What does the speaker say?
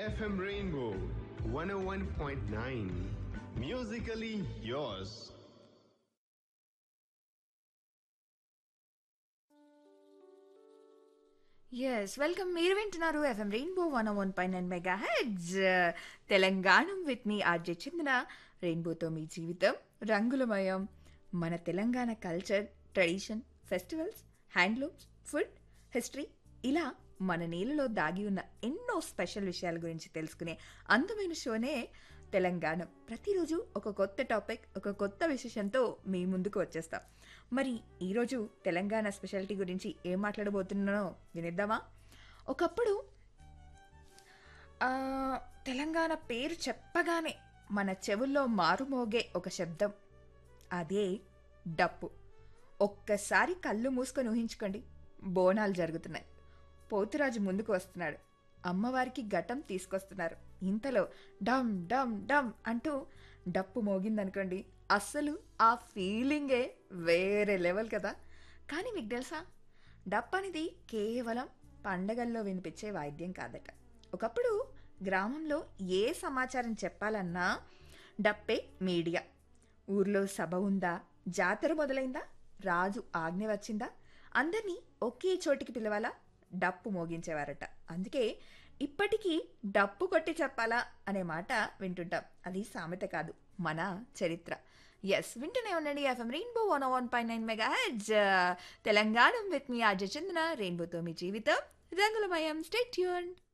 FM Rainbow 101.9. Musically yours. Yes welcome మీరు వింటున్నారు FM rainbow one one పై nine mega hits Telangana with మీ RJ చెందిన రెయిన్బోతో మీ జీవితం రంగులమయం మన Telangana culture tradition festivals handlooms food history ఇలా మన నేలలో దాగి ఉన్న ఎన్నో స్పెషల్ విషయాల గురించి తెలుసుకునే అందమైన షోనే తెలంగాణ ప్రతిరోజు ఒక కొత్త టాపిక్ ఒక కొత్త విశేషంతో మీ ముందుకు వచ్చేస్తాం మరి ఈరోజు తెలంగాణ స్పెషాలిటీ గురించి ఏం మాట్లాడబోతున్నానో వినిద్దామా ఒకప్పుడు ఆ, తెలంగాణ పేరు చెప్పగానే మన చెవుల్లో మారుమోగే ఒక శబ్దం అదే డప్పు ఒక్కసారి కళ్ళు మూసుకొని ఊహించుకోండి బోనాలు జరుగుతున్నాయి పోతురాజు ముందుకు వస్తున్నాడు అమ్మవారికి ఘటం తీసుకొస్తున్నారు ఇంతలో డమ్ డమ్ డమ్ అంటూ డప్పు మోగిందనుకోండి అస్సలు ఆ ఫీలింగే వేరే లెవెల్ కదా కానీ మీకు తెలుసా డప్ అనేది కేవలం పండగల్లో వినిపించే వాయిద్యం కాదట ఒకప్పుడు గ్రామంలో ఏ సమాచారం చెప్పాలన్నా డప్పే మీడియా ఊర్లో సభ ఉందా జాతర మొదలైందా రాజు ఆజ్ఞ వచ్చిందా అందరినీ ఒకే చోటికి పిలవాలా డప్పు మోగించేవారట అందుకే ఇప్పటికీ డప్పు కొట్టి చెప్పాలా అనే మాట వింటుంటాం అది సామెత కాదు మన చరిత్ర ఎస్ వింటూనే ఉండండి ఎఫ్ఎం రెయిన్బో వన్ వన్ పై nine mega hits Telangana with మీ ఆర్జ చందన రెయిన్బోతో మీ జీవితం రంగులమయం స్టేట్ ట్యూన్